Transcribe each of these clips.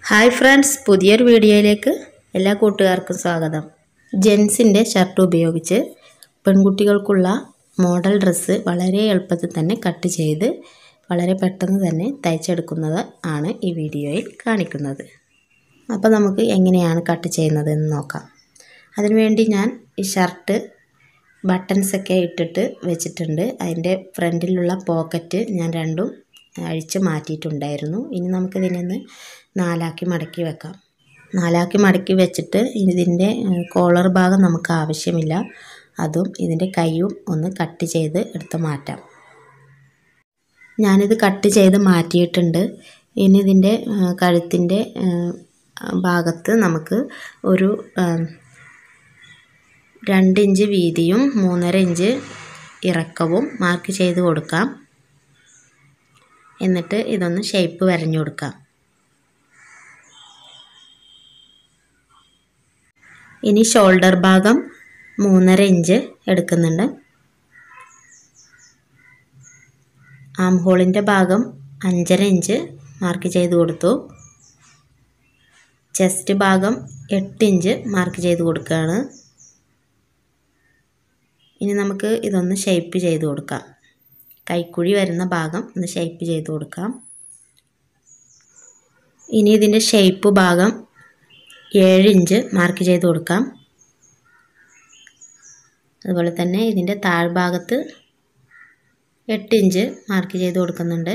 hi friends പുതിയൊരു വീഡിയോയിലേക്ക് എല്ലാ കൂട്ടുകാർക്കും സ്വാഗതം ജെൻസിൻ്റെ ഷർട്ട് ഉപയോഗിച്ച് പെൺകുട്ടികൾക്കുള്ള മോഡൽ ഡ്രസ്സ് വളരെ എളുപ്പത്തിൽ തന്നെ കട്ട് ചെയ്ത് വളരെ പെട്ടെന്ന് തന്നെ തയ്ച്ചെടുക്കുന്നത് ആണ് ഈ വീഡിയോയിൽ കാണിക്കുന്നത് അപ്പോൾ നമുക്ക് എങ്ങനെയാണ് കട്ട് ചെയ്യുന്നത് എന്ന് നോക്കാം അതിനുവേണ്ടി ഞാൻ ഈ ഷർട്ട് ബട്ടൺസൊക്കെ ഇട്ടിട്ട് വെച്ചിട്ടുണ്ട് അതിൻ്റെ ഫ്രണ്ടിലുള്ള പോക്കറ്റ് ഞാൻ രണ്ടും അഴിച്ച് മാറ്റിയിട്ടുണ്ടായിരുന്നു ഇനി നമുക്കിതിനെ ഒന്ന് നാലാക്കി മടക്കി വെക്കാം നാലാക്കി മടക്കി വെച്ചിട്ട് ഇതിൻ്റെ കോളർ ഭാഗം നമുക്ക് ആവശ്യമില്ല അതും ഇതിൻ്റെ കൈയും ഒന്ന് കട്ട് ചെയ്ത് എടുത്ത് മാറ്റാം ഞാനിത് കട്ട് ചെയ്ത് മാറ്റിയിട്ടുണ്ട് ഇനി ഇതിൻ്റെ കഴുത്തിൻ്റെ ഭാഗത്ത് നമുക്ക് ഒരു രണ്ട് ഇഞ്ച് വീതിയും മൂന്നര ഇഞ്ച് ഇറക്കവും മാർക്ക് ചെയ്ത് കൊടുക്കാം എന്നിട്ട് ഇതൊന്ന് ഷേപ്പ് വരഞ്ഞു കൊടുക്കാം ഇനി ഷോൾഡർ ഭാഗം മൂന്നര ഇഞ്ച് എടുക്കുന്നുണ്ട് ആം ഹോളിൻ്റെ ഭാഗം അഞ്ചര ഇഞ്ച് മാർക്ക് ചെയ്ത് കൊടുത്തു ചെസ്റ്റ് ഭാഗം എട്ട് ഇഞ്ച് മാർക്ക് ചെയ്ത് കൊടുക്കുകയാണ് ഇനി നമുക്ക് ഇതൊന്ന് ഷേപ്പ് ചെയ്ത് കൊടുക്കാം കൈക്കുഴി വരുന്ന ഭാഗം ഒന്ന് ഷേപ്പ് ചെയ്ത് കൊടുക്കാം ഇനി ഇതിൻ്റെ ഷേപ്പ് ഭാഗം ഏഴ് ഇഞ്ച് മാർക്ക് ചെയ്ത് കൊടുക്കാം അതുപോലെ തന്നെ ഇതിൻ്റെ താഴ്ഭാഗത്ത് എട്ട് ഇഞ്ച് മാർക്ക് ചെയ്ത് കൊടുക്കുന്നുണ്ട്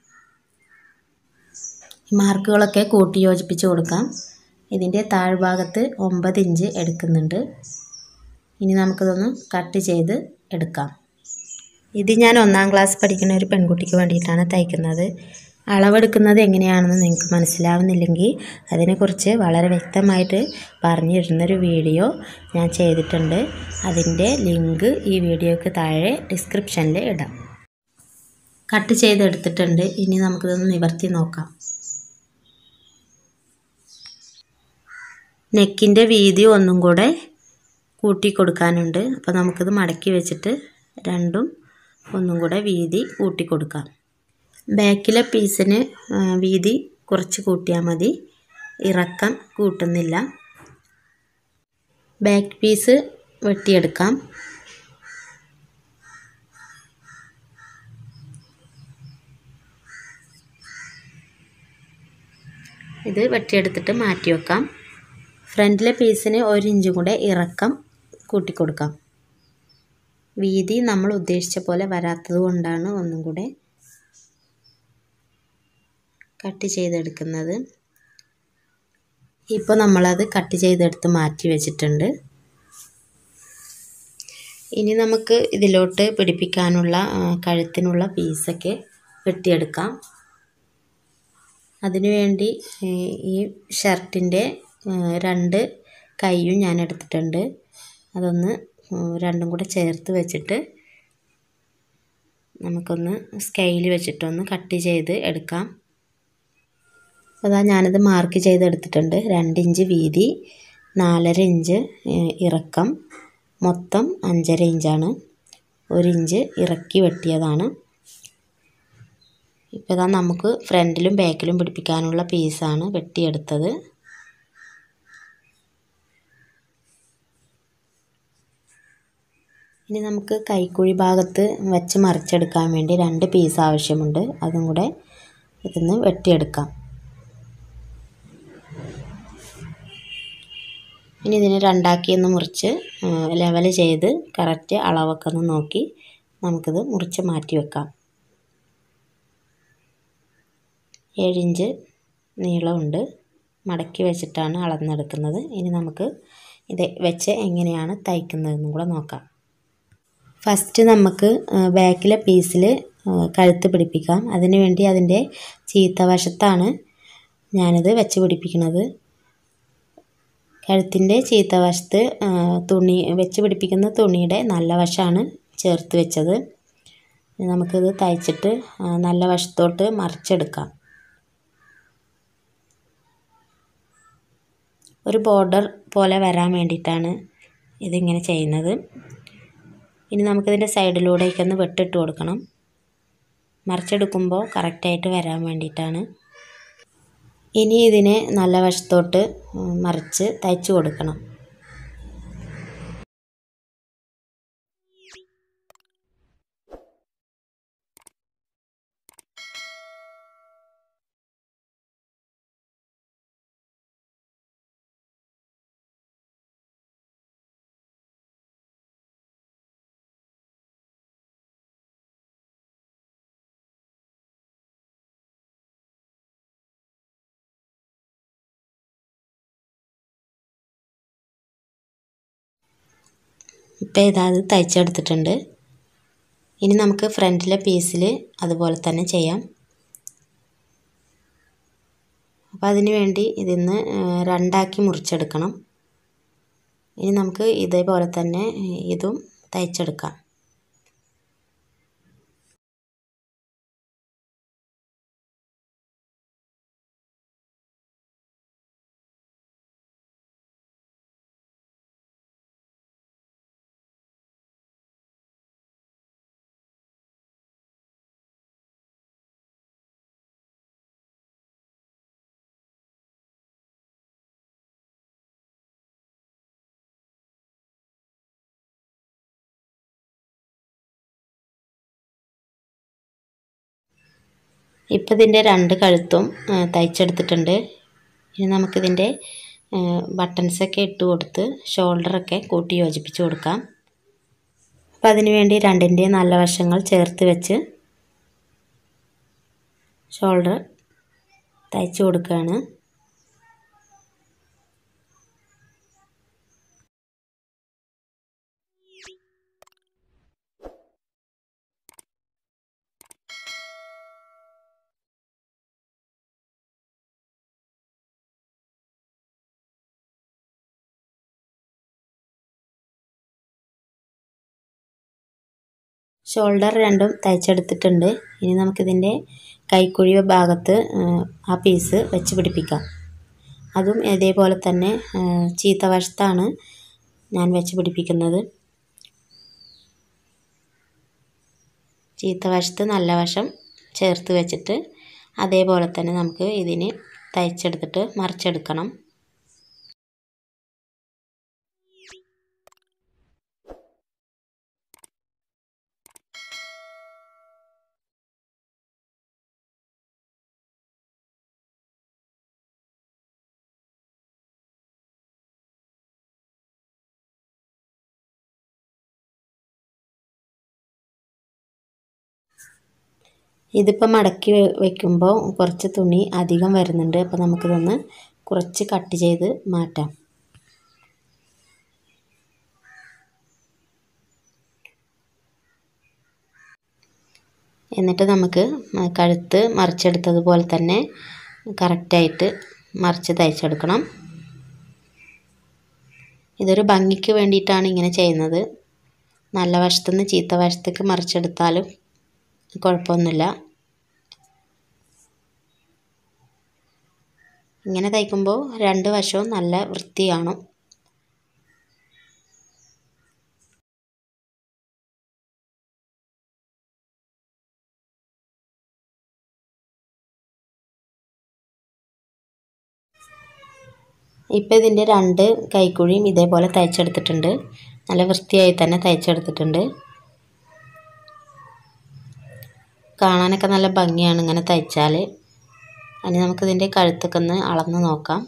മാർക്കുകളൊക്കെ കൂട്ടി യോജിപ്പിച്ച് കൊടുക്കാം ഇതിൻ്റെ താഴ്ഭാഗത്ത് ഒമ്പത് ഇഞ്ച് എടുക്കുന്നുണ്ട് ഇനി നമുക്കിതൊന്ന് കട്ട് ചെയ്ത് എടുക്കാം ഇത് ഞാൻ ഒന്നാം ക്ലാസ് പഠിക്കുന്ന ഒരു പെൺകുട്ടിക്ക് വേണ്ടിയിട്ടാണ് തയ്ക്കുന്നത് അളവെടുക്കുന്നത് എങ്ങനെയാണെന്ന് നിങ്ങൾക്ക് മനസ്സിലാവുന്നില്ലെങ്കിൽ അതിനെക്കുറിച്ച് വളരെ വ്യക്തമായിട്ട് പറഞ്ഞിരുന്നൊരു വീഡിയോ ഞാൻ ചെയ്തിട്ടുണ്ട് അതിൻ്റെ ലിങ്ക് ഈ വീഡിയോയ്ക്ക് താഴെ ഡിസ്ക്രിപ്ഷനിൽ ഇടാം കട്ട് ചെയ്തെടുത്തിട്ടുണ്ട് ഇനി നമുക്കിതൊന്ന് നിവർത്തി നോക്കാം നെക്കിൻ്റെ വീതി ഒന്നും കൂടെ കൂട്ടി കൊടുക്കാനുണ്ട് അപ്പോൾ നമുക്കിത് മടക്കി വെച്ചിട്ട് രണ്ടും ഒന്നും കൂടെ വീതി കൂട്ടി കൊടുക്കാം ബാക്കിലെ പീസിന് വീതി കുറച്ച് കൂട്ടിയാൽ മതി ഇറക്കം കൂട്ടുന്നില്ല ബാക്ക് പീസ് വെട്ടിയെടുക്കാം ഇത് വെട്ടിയെടുത്തിട്ട് മാറ്റി വെക്കാം ഫ്രണ്ടിലെ പീസിന് ഒരു ഇഞ്ചും കൂടെ ഇറക്കം കൂട്ടിക്കൊടുക്കാം വീതി നമ്മൾ ഉദ്ദേശിച്ച പോലെ വരാത്തത് കൊണ്ടാണ് ഒന്നും കൂടെ കട്ട് ചെയ്തെടുക്കുന്നത് ഇപ്പോൾ നമ്മളത് കട്ട് ചെയ്തെടുത്ത് മാറ്റി വെച്ചിട്ടുണ്ട് ഇനി നമുക്ക് ഇതിലോട്ട് പിടിപ്പിക്കാനുള്ള കഴുത്തിനുള്ള പീസൊക്കെ വെട്ടിയെടുക്കാം അതിനുവേണ്ടി ഈ ഷർട്ടിൻ്റെ രണ്ട് കൈയും ഞാൻ എടുത്തിട്ടുണ്ട് അതൊന്ന് രണ്ടും കൂടെ ചേർത്ത് വെച്ചിട്ട് നമുക്കൊന്ന് സ്കെയിൽ വെച്ചിട്ടൊന്ന് കട്ട് ചെയ്ത് എടുക്കാം അതാ ഞാനത് മാർക്ക് ചെയ്തെടുത്തിട്ടുണ്ട് രണ്ട് ഇഞ്ച് വീതി നാലര ഇഞ്ച് ഇറക്കം മൊത്തം അഞ്ചര ഇഞ്ചാണ് ഒരു ഇഞ്ച് ഇറക്കി വെട്ടിയതാണ് ഇപ്പോൾ ഇതാ നമുക്ക് ഫ്രണ്ടിലും ബാക്കിലും പിടിപ്പിക്കാനുള്ള പീസാണ് വെട്ടിയെടുത്തത് ഇനി നമുക്ക് കൈക്കുഴി ഭാഗത്ത് വെച്ച് മറിച്ചെടുക്കാൻ വേണ്ടി രണ്ട് പീസ് ആവശ്യമുണ്ട് അതും കൂടെ ഇതിന്ന് വെട്ടിയെടുക്കാം ഇനി ഇതിനെ രണ്ടാക്കി ഒന്ന് മുറിച്ച് ലെവൽ ചെയ്ത് കറക്റ്റ് അളവൊക്കെ ഒന്ന് നോക്കി നമുക്കിത് മുറിച്ച് മാറ്റി വെക്കാം ഏഴിഞ്ച് നീളമുണ്ട് മടക്കി വെച്ചിട്ടാണ് അളന്നെടുക്കുന്നത് ഇനി നമുക്ക് ഇത് വെച്ച് എങ്ങനെയാണ് തയ്ക്കുന്നതെന്നും കൂടെ നോക്കാം ഫസ്റ്റ് നമുക്ക് ബാക്കിലെ പീസിൽ കഴുത്ത് പിടിപ്പിക്കാം അതിനു വേണ്ടി അതിൻ്റെ ചീത്ത വശത്താണ് ഞാനിത് വെച്ച് പിടിപ്പിക്കുന്നത് കഴുത്തിൻ്റെ ചീത്ത വശത്ത് തുണി വെച്ച് പിടിപ്പിക്കുന്ന തുണിയുടെ നല്ല വശമാണ് ചേർത്ത് വെച്ചത് നമുക്കിത് തയ്ച്ചിട്ട് നല്ല വശത്തോട്ട് മറിച്ചെടുക്കാം ഒരു ബോർഡർ പോലെ വരാൻ വേണ്ടിയിട്ടാണ് ഇതിങ്ങനെ ചെയ്യുന്നത് ഇനി നമുക്കിതിൻ്റെ സൈഡിലൂടെയൊക്കെ വെട്ടിട്ട് കൊടുക്കണം മറിച്ചെടുക്കുമ്പോൾ കറക്റ്റായിട്ട് വരാൻ വേണ്ടിയിട്ടാണ് ഇനി ഇതിനെ നല്ല വശത്തോട്ട് മറിച്ച് തയ്ച്ചു കൊടുക്കണം ഇപ്പോൾ ഇതാ അത് തയ്ച്ചെടുത്തിട്ടുണ്ട് ഇനി നമുക്ക് ഫ്രണ്ടിലെ പീസിൽ അതുപോലെ തന്നെ ചെയ്യാം അപ്പോൾ അതിന് വേണ്ടി ഇതിന്ന് രണ്ടാക്കി മുറിച്ചെടുക്കണം ഇനി നമുക്ക് ഇതേപോലെ തന്നെ ഇതും തയ്ച്ചെടുക്കാം ഇപ്പോൾ ഇതിൻ്റെ രണ്ട് കഴുത്തും തയ്ച്ചെടുത്തിട്ടുണ്ട് ഇനി നമുക്കിതിൻ്റെ ബട്ടൺസൊക്കെ ഇട്ട് കൊടുത്ത് ഷോൾഡറൊക്കെ കൂട്ടി യോജിപ്പിച്ച് കൊടുക്കാം അപ്പം അതിന് വേണ്ടി രണ്ടിൻ്റെ നല്ല വശങ്ങൾ ചേർത്ത് വെച്ച് ഷോൾഡർ തയ്ച്ച് കൊടുക്കുകയാണ് ഷോൾഡർ രണ്ടും തയ്ച്ചെടുത്തിട്ടുണ്ട് ഇനി നമുക്കിതിൻ്റെ കൈക്കുഴി ഭാഗത്ത് ആ പീസ് വെച്ച് പിടിപ്പിക്കാം അതും ഇതേപോലെ തന്നെ ചീത്ത വശത്താണ് ഞാൻ വെച്ച് പിടിപ്പിക്കുന്നത് ചീത്ത വശത്ത് നല്ല വശം ചേർത്ത് വെച്ചിട്ട് അതേപോലെ തന്നെ നമുക്ക് ഇതിന് തയ്ച്ചെടുത്തിട്ട് മറിച്ചെടുക്കണം ഇതിപ്പോൾ മടക്കി വെക്കുമ്പോൾ കുറച്ച് തുണി അധികം വരുന്നുണ്ട് അപ്പോൾ നമുക്കിതൊന്ന് കുറച്ച് കട്ട് ചെയ്ത് മാറ്റാം എന്നിട്ട് നമുക്ക് കഴുത്ത് മറിച്ചെടുത്തതുപോലെ തന്നെ കറക്റ്റായിട്ട് മറിച്ച് തയ്ച്ചെടുക്കണം ഇതൊരു ഭംഗിക്ക് വേണ്ടിയിട്ടാണ് ഇങ്ങനെ ചെയ്യുന്നത് നല്ല വശത്തുനിന്ന് ചീത്ത വശത്തേക്ക് മറിച്ചെടുത്താലും കുഴപ്പമൊന്നുമില്ല ഇങ്ങനെ തയ്ക്കുമ്പോൾ രണ്ട് വശവും നല്ല വൃത്തി കാണും ഇപ്പോൾ ഇതിൻ്റെ രണ്ട് കൈക്കുഴിയും ഇതേപോലെ തയ്ച്ചെടുത്തിട്ടുണ്ട് നല്ല വൃത്തിയായി തന്നെ തയ്ച്ചെടുത്തിട്ടുണ്ട് കാണാനൊക്കെ നല്ല ഭംഗിയാണ് ഇങ്ങനെ തയ്ച്ചാൽ ഇനി നമുക്കിതിൻ്റെ കഴുത്തൊക്കെ ഒന്ന് അളന്ന് നോക്കാം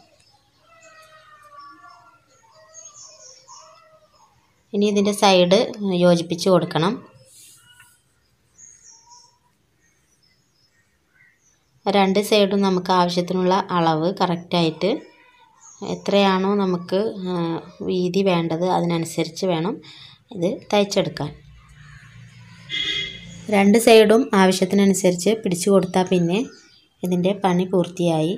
ഇനി ഇതിൻ്റെ സൈഡ് യോജിപ്പിച്ച് കൊടുക്കണം രണ്ട് സൈഡും നമുക്ക് ആവശ്യത്തിനുള്ള അളവ് കറക്റ്റായിട്ട് എത്രയാണോ നമുക്ക് വീതി വേണ്ടത് അതിനനുസരിച്ച് വേണം ഇത് തയ്ച്ചെടുക്കാൻ രണ്ട് സൈഡും ആവശ്യത്തിനനുസരിച്ച് പിടിച്ചു കൊടുത്താൽ പിന്നെ ഇതിൻ്റെ പണി പൂർത്തിയായി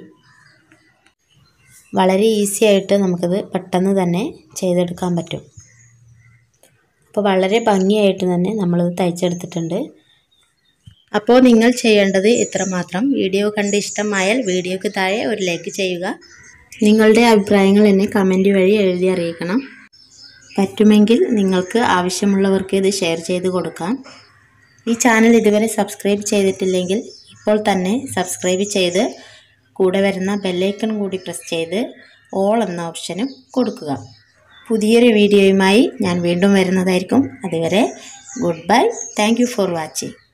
വളരെ ഈസി ആയിട്ട് നമുക്കിത് പെട്ടെന്ന് തന്നെ ചെയ്തെടുക്കാൻ പറ്റും അപ്പോൾ വളരെ ഭംഗിയായിട്ട് തന്നെ നമ്മളിത് തയ്ച്ചെടുത്തിട്ടുണ്ട് അപ്പോൾ നിങ്ങൾ ചെയ്യേണ്ടത് ഇത്രമാത്രം വീഡിയോ കണ്ട് ഇഷ്ടമായാൽ വീഡിയോക്ക് താഴെ ഒരു ലൈക്ക് ചെയ്യുക നിങ്ങളുടെ അഭിപ്രായങ്ങൾ എന്നെ കമൻറ്റ് വഴി എഴുതി അറിയിക്കണം പറ്റുമെങ്കിൽ നിങ്ങൾക്ക് ആവശ്യമുള്ളവർക്ക് ഇത് ഷെയർ ചെയ്ത് കൊടുക്കാം ഈ ചാനൽ ഇതുവരെ സബ്സ്ക്രൈബ് ചെയ്തിട്ടില്ലെങ്കിൽ ഇപ്പോൾ തന്നെ സബ്സ്ക്രൈബ് ചെയ്ത് കൂടെ വരുന്ന ബെല്ലൈക്കൺ കൂടി പ്രസ് ചെയ്ത് ഓൾ എന്ന ഓപ്ഷനും കൊടുക്കുക പുതിയൊരു വീഡിയോയുമായി ഞാൻ വീണ്ടും വരുന്നതായിരിക്കും അതുവരെ goodbye thank you for watching